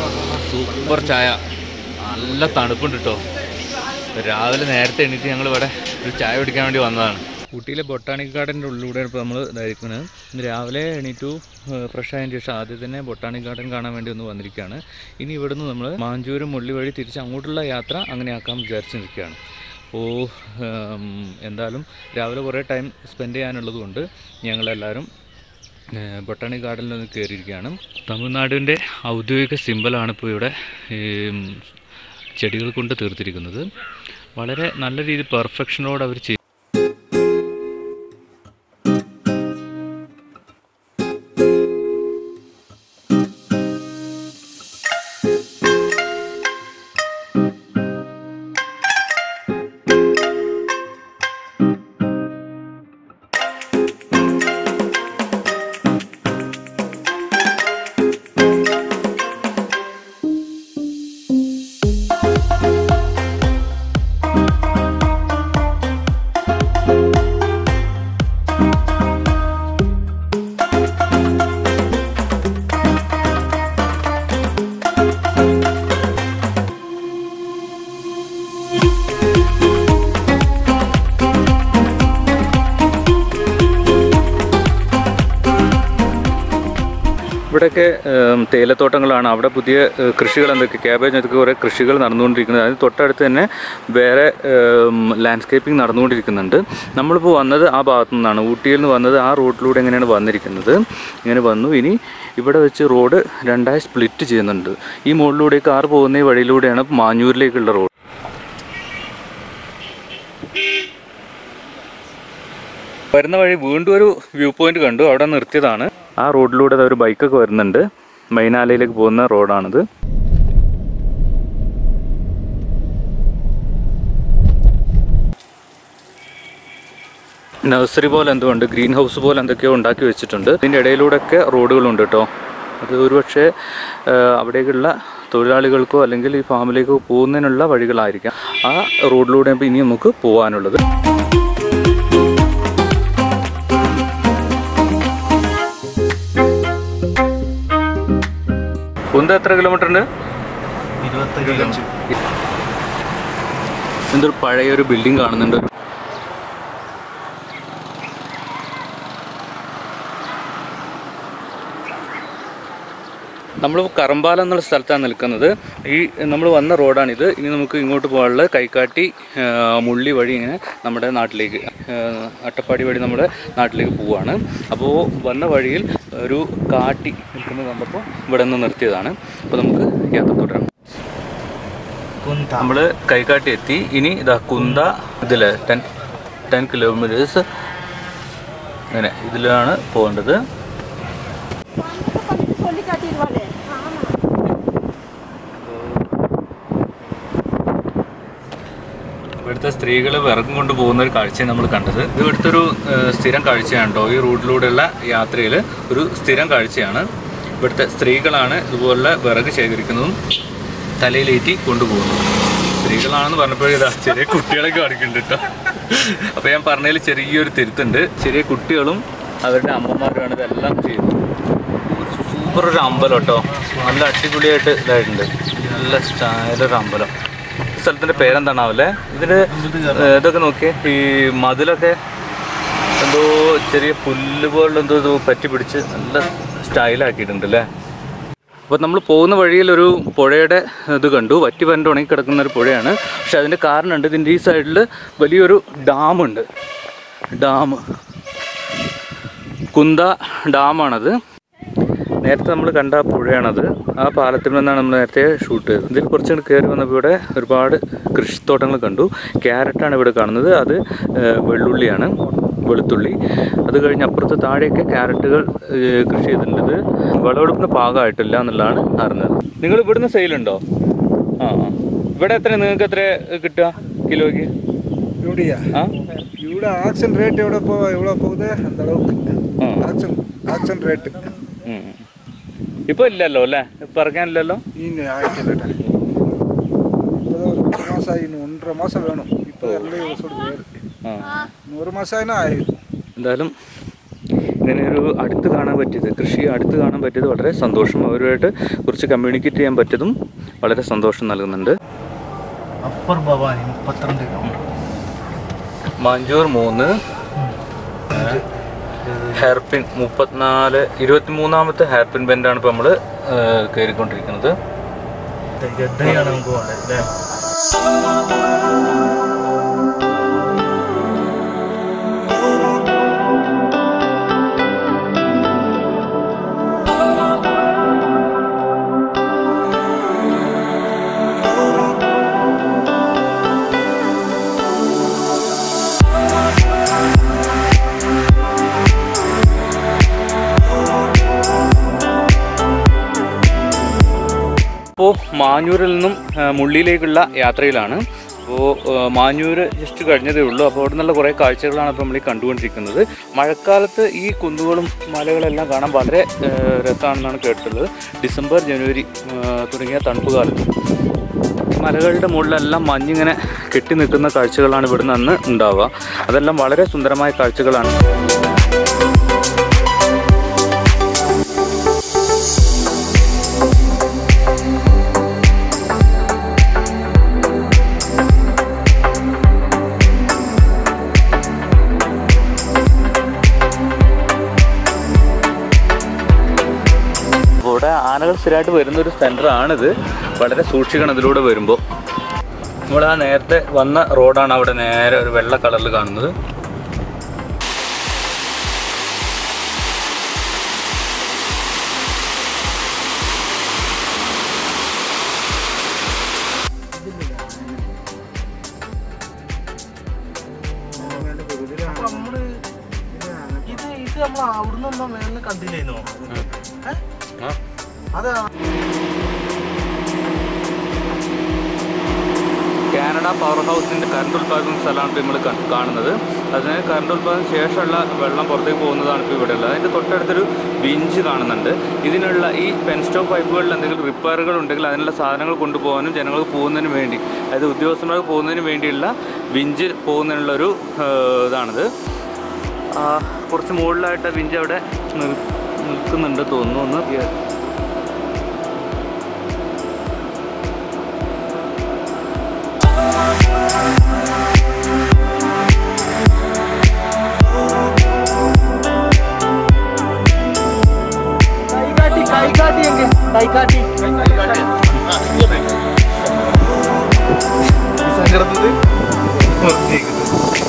Super ചായ നല്ല തണുപ്പുണ്ട് കേട്ടോ രാവിലെ നേരത്തെ എണീറ്റ് ഞങ്ങൾ ഇവിടെ ഒരു ചായ കുടിക്കാൻ വേണ്ടി വന്നതാണ് ഊട്ടിയിലെ ബൊട്ടാണിക് ഗാർഡൻ്റെ ഉള്ളിലൂടെ ഇപ്പോൾ നമ്മൾ ഇതായിരിക്കുന്നത് ഇന്ന് രാവിലെ എണീറ്റു ഫ്രഷ് ആയതിന് ശേഷം ആദ്യം തന്നെ ബൊട്ടാണിക് ഗാർഡൻ കാണാൻ വേണ്ടി ഒന്ന് വന്നിരിക്കുകയാണ് ഇനി ഇവിടുന്ന് നമ്മൾ മാഞ്ചൂരും മുള്ളി വഴി തിരിച്ച് അങ്ങോട്ടുള്ള യാത്ര അങ്ങനെ ആക്കാൻ വിചാരിച്ച് നിൽക്കുകയാണ് അപ്പോൾ എന്തായാലും രാവിലെ കുറേ ടൈം സ്പെൻഡ് ചെയ്യാനുള്ളത് കൊണ്ട് ഞങ്ങളെല്ലാവരും ബൊട്ടാണിക് ഗാർഡനിൽ ഒന്ന് കയറിയിരിക്കുകയാണ് തമിഴ്നാടിൻ്റെ ഔദ്യോഗിക സിമ്പലാണ് ഇപ്പോൾ ഇവിടെ ഈ ചെടികൾ കൊണ്ട് തീർത്തിരിക്കുന്നത് വളരെ നല്ല രീതിയിൽ പെർഫെക്ഷനോട് അവർ ചെയ്തു ഇവിടെയൊക്കെ ഏം, തേയിലത്തോട്ടങ്ങളാണ് അവിടെ പുതിയ ഏ, കൃഷികൾ എന്തൊക്കെ ക്യാബേജ് എന്തൊക്കെ കുറേ കൃഷികൾ നടന്നുകൊണ്ടിരിക്കുന്നത് അതിന് തൊട്ടടുത്ത് തന്നെ വേറെ ലാൻഡ്സ്കേപ്പിംഗ് നടന്നുകൊണ്ടിരിക്കുന്നുണ്ട് നമ്മളിപ്പോൾ വന്നത് ആ ഭാഗത്തു നിന്നാണ് ഊട്ടിയിൽ നിന്ന് വന്നത് ആ റോഡിലൂടെ എങ്ങനെയാണ് വന്നിരിക്കുന്നത് ഇങ്ങനെ വന്നു ഇനി ഇവിടെ വെച്ച് റോഡ് രണ്ടായി സ്പ്ലിറ്റ് ചെയ്യുന്നുണ്ട് ഈ മുകളിലൂടെ കാർ പോകുന്ന ഈ വഴിയിലൂടെയാണ് മാഞ്ഞൂരിലേക്കുള്ള റോഡ് വരുന്ന വഴി വീണ്ടും ഒരു വ്യൂ പോയിന്റ് കണ്ടു അവിടെ നിർത്തിയതാണ് ആ റോഡിലൂടെ ദാ ഒരു ബൈക്കൊക്കെ വരുന്നുണ്ട് മൈനാലയിലേക്ക് പോകുന്ന റോഡാണിത് നഴ്സറി പോലെ എന്തോ ഉണ്ട് ഗ്രീൻ ഹൗസ് പോലെ എന്തൊക്കെയോ ഉണ്ടാക്കി വെച്ചിട്ടുണ്ട് ഇതിൻ്റെ ഇടയിലൂടെയൊക്കെ റോഡുകളുണ്ട് കേട്ടോ അത് ഒരുപക്ഷെ ആ, അവിടേക്കുള്ള തൊഴിലാളികൾക്കോ അല്ലെങ്കിൽ ഈ ഫാമിലേക്കോ പോകുന്നതിനുള്ള വഴികളായിരിക്കാം ആ റോഡിലൂടെ ഇനി നമുക്ക് പോകാനുള്ളത് കുന്ത എത്ര കിലോമീറ്റർ ഉണ്ട് എന്തൊരു പഴയൊരു ബിൽഡിംഗ് കാണുന്നുണ്ട് നമ്മൾ കറമ്പാല എന്നുള്ള സ്ഥലത്താണ് നിൽക്കുന്നത് ഈ നമ്മൾ വന്ന റോഡാണിത് ഇനി നമുക്ക് ഇങ്ങോട്ട് പോകാനുള്ള കൈക്കാട്ടി ആ, മുള്ളി വഴി ഇങ്ങനെ നമ്മുടെ നാട്ടിലേക്ക് ആ, അട്ടപ്പാടി വഴി നമ്മുടെ നാട്ടിലേക്ക് പോവുകയാണ് അപ്പോൾ വന്ന വഴിയിൽ ഒരു കാട്ടി നിൽക്കുന്നത് കണ്ടപ്പോൾ ഇവിടെ നിന്ന് നിർത്തിയതാണ് അപ്പോൾ നമുക്ക് യാത്ര തുടരാം നമ്മൾ കൈക്കാട്ടി എത്തി ഇനി ഇതാ കുന്ത ഇതിൽ ടെൻ ടെൻ കിലോമീറ്റേഴ്സ് അങ്ങനെ ഇതിലാണ് പോകേണ്ടത് சொல்லி காட்டிடுவாளே ஆமா ഇവിടുത്തെ സ്ത്രീകൾ വിറകും കൊണ്ട് പോകുന്ന ഒരു കാഴ്ചയാണ് നമ്മൾ കണ്ടത് ഇത് ഇവിടുത്തെ ഒരു ഏഹ്, സ്ഥിരം കാഴ്ചയാണ് കേട്ടോ ഈ റൂട്ടിലൂടെയുള്ള യാത്രയിൽ ഒരു സ്ഥിരം കാഴ്ചയാണ് ഇവിടുത്തെ സ്ത്രീകളാണ് ഇതുപോലുള്ള വിറക് ശേഖരിക്കുന്നതും തലയിലേറ്റി കൊണ്ടുപോകുന്നതും സ്ത്രീകളാണെന്ന് പറഞ്ഞപ്പോഴേ ഇതാ ചെറിയ കുട്ടികളൊക്കെ കാണിക്കുന്നുണ്ട് കേട്ടോ അപ്പോൾ ഞാൻ പറഞ്ഞതിൽ ചെറിയൊരു തിരുത്തുണ്ട് ചെറിയ കുട്ടികളും അവരുടെ അമ്മമാരുമാണ് ഇതെല്ലാം ചെയ്യുന്നത് സൂപ്പർ ഒരു അമ്പലം കേട്ടോ നല്ല അടിപൊളിയായിട്ട് ഇതായിട്ടുണ്ട് നല്ല സ്റ്റൈലൊരു അമ്പലം ഈ സ്ഥലത്തിന്റെ പേരെന്താണാവല്ലേ ഇതിന് ഏഹ്, ഇതൊക്കെ നോക്കിയേ ഈ മതിലൊക്കെ എന്തോ ചെറിയ പുല്ല് പോലുള്ള എന്തോ ഇത് പറ്റി പിടിച്ച് നല്ല സ്റ്റൈലാക്കിയിട്ടുണ്ട് അല്ലേ അപ്പോൾ നമ്മൾ പോകുന്ന വഴിയിൽ ഒരു പുഴയുടെ ഇത് കണ്ടു വറ്റി വരണ്ട് ഉണങ്ങി കിടക്കുന്ന ഒരു പുഴയാണ് പക്ഷെ അതിൻ്റെ കാരണമുണ്ട് ഇതിൻ്റെ ഈ സൈഡിൽ വലിയൊരു ഡാമുണ്ട് ഡാം കുന്ത ഡാമാണത് നേരത്തെ നമ്മൾ കണ്ട ആ പുഴയാണത് ആ പാലത്തിൽ നിന്നാണ് നമ്മൾ നേരത്തെ ഷൂട്ട് ചെയ്തത് ഇതിൽ കുറച്ചുകൂടി കയറി വന്നപ്പോൾ ഇവിടെ ഒരുപാട് കൃഷിത്തോട്ടങ്ങൾ കണ്ടു ക്യാരറ്റാണ് ഇവിടെ കാണുന്നത് അത് ഏഹ്, വെള്ളുള്ളിയാണ് വെളുത്തുള്ളി അത് കഴിഞ്ഞ് അപ്പുറത്ത് താഴെയൊക്കെ ക്യാരറ്റുകൾ ഏഹ്, കൃഷി ചെയ്തിട്ടുണ്ട് ഇത് വിളവെടുപ്പിന് പാകമായിട്ടില്ല എന്നുള്ളതാണ് അറിഞ്ഞത് നിങ്ങൾ ഇവിടുന്ന് സെയിലുണ്ടോ ആ ആ ഇവിടെ എത്ര നിങ്ങൾക്ക് എത്ര കിട്ടുക കിലോയ്ക്ക് இவடியா ആ இவ்வளோ ஆக்ஷன் ரேட் எவ்வளோ போ எவ்வளோ போகுது அந்த அளவுக்கு ആ ஆக்ஷன் ஆக்ஷன் ரேட்டு ഉം. ഇപ്പൊ ഇല്ലല്ലോ അല്ലേ പറയാനില്ലല്ലോ இன்னும் ஆயிட்டில்லடா இப்போதான் ஒரு ஒரு மாதம் ஆகி இன்னும் ஒன்றரை மாதம் வேணும் இப்போ எல்லாம் இவ்வளோ சொல்லுது வேறு ആ இன்னும் ஒரு மாதம் ஆகினா ஆயிடும் എന്തായാലും ഇങ്ങനെ ഒരു അടുത്ത് കാണാൻ പറ്റിയത് കൃഷി അടുത്ത് കാണാൻ പറ്റിയത് വളരെ സന്തോഷം അവരുമായിട്ട് കുറച്ച് കമ്മ്യൂണിക്കേറ്റ് ചെയ്യാൻ പറ്റിയതും വളരെ സന്തോഷം നൽകുന്നുണ്ട് അപ്പർ ഭവാനി മുപ്പത്തിരണ്ട് മാഞ്ചൂർ മൂന്ന് ഹെയർപിൻ മുപ്പത്തിനാല് ഇരുപത്തി മൂന്നാമത്തെ ഹെയർപിൻ ബെൻഡാണ് ഇപ്പോൾ നമ്മൾ കയറിക്കൊണ്ടിരിക്കുന്നത് ഗദ്ദയാണ് നമുക്ക് വേണ്ടത് അല്ലേ ഇപ്പോൾ മാഞ്ഞൂരിൽ നിന്നും ആ, മുള്ളിയിലേക്കുള്ള യാത്രയിലാണ് അപ്പോൾ മാഞ്ഞൂർ ജസ്റ്റ് കഴിഞ്ഞതേ ഉള്ളൂ അപ്പോൾ അവിടെ നിന്നുള്ള കുറേ കാഴ്ചകളാണ് ഇപ്പോൾ നമ്മൾ ഈ കണ്ടുകൊണ്ടിരിക്കുന്നത് മഴക്കാലത്ത് ഈ കുന്നുകളും മലകളെല്ലാം കാണാൻ വളരെ ആ, രസമാണെന്നാണ് കേട്ടിട്ടുള്ളത് ഡിസംബർ ജനുവരി ആ, തുടങ്ങിയ തണുപ്പ് കാലത്ത് മലകളുടെ മുകളിലെല്ലാം മഞ്ഞിങ്ങനെ കെട്ടി നിൽക്കുന്ന കാഴ്ചകളാണ് ഇവിടുന്ന് അന്ന് ഉണ്ടാവുക അതെല്ലാം വളരെ സുന്ദരമായ കാഴ്ചകളാണ് ഇവിടെ ആനകൾ സ്ഥിരമായിട്ട് വരുന്ന ഒരു സെൻറ്റർ ആണിത് വളരെ സൂക്ഷിക്കണം ഇതിലൂടെ വരുമ്പോൾ നമ്മൾ ആ നേരത്തെ വന്ന റോഡാണ് അവിടെ നേരെ ഒരു വെള്ള കളറിൽ കാണുന്നത് അപ്പൊ നമ്മള് ഇത് ഇത് നമ്മൾ അവിടുന്ന് ഒന്നും മേളിൽ കണ്ടില്ലേനോ ആ അതാ കാനഡ പവർ ഹൗസിൻ്റെ കറണ്ട് ഉൽപ്പാദിക്കുന്ന സ്ഥലമാണ് ഇപ്പോൾ നമ്മൾ കാണുന്നത് അതിന് കറണ്ട് ഉൽപ്പാദനം ശേഷമുള്ള വെള്ളം പുറത്തേക്ക് പോകുന്നതാണ് ഇപ്പോൾ ഇവിടെ ഉള്ളത് അതിൻ്റെ തൊട്ടടുത്തൊരു ബിഞ്ച് കാണുന്നുണ്ട് ഇതിനുള്ള ഈ പെൻ സ്റ്റോപ്പ് പൈപ്പുകളിൽ എന്തെങ്കിലും റിപ്പയറുകൾ ഉണ്ടെങ്കിൽ അതിനുള്ള സാധനങ്ങൾ കൊണ്ടുപോകാനും ജനങ്ങൾക്ക് പോകുന്നതിന് വേണ്ടി അതായത് ഉദ്യോഗസ്ഥന്മാർക്ക് പോകുന്നതിന് വേണ്ടിയുള്ള ബിഞ്ച് പോകുന്നതിനുള്ളൊരു ഏഹ്, ഇതാണിത് ആ, കുറച്ച് മുകളിലായിട്ട് ബിഞ്ച് അവിടെ നിൽ- നിൽക്കുന്നുണ്ട് തോന്നുന്നു ഒന്ന് കൈകാട്ടി കൈകാട്ടി എങ്കിൽ കൈകാട്ടി സങ്കടത്തത്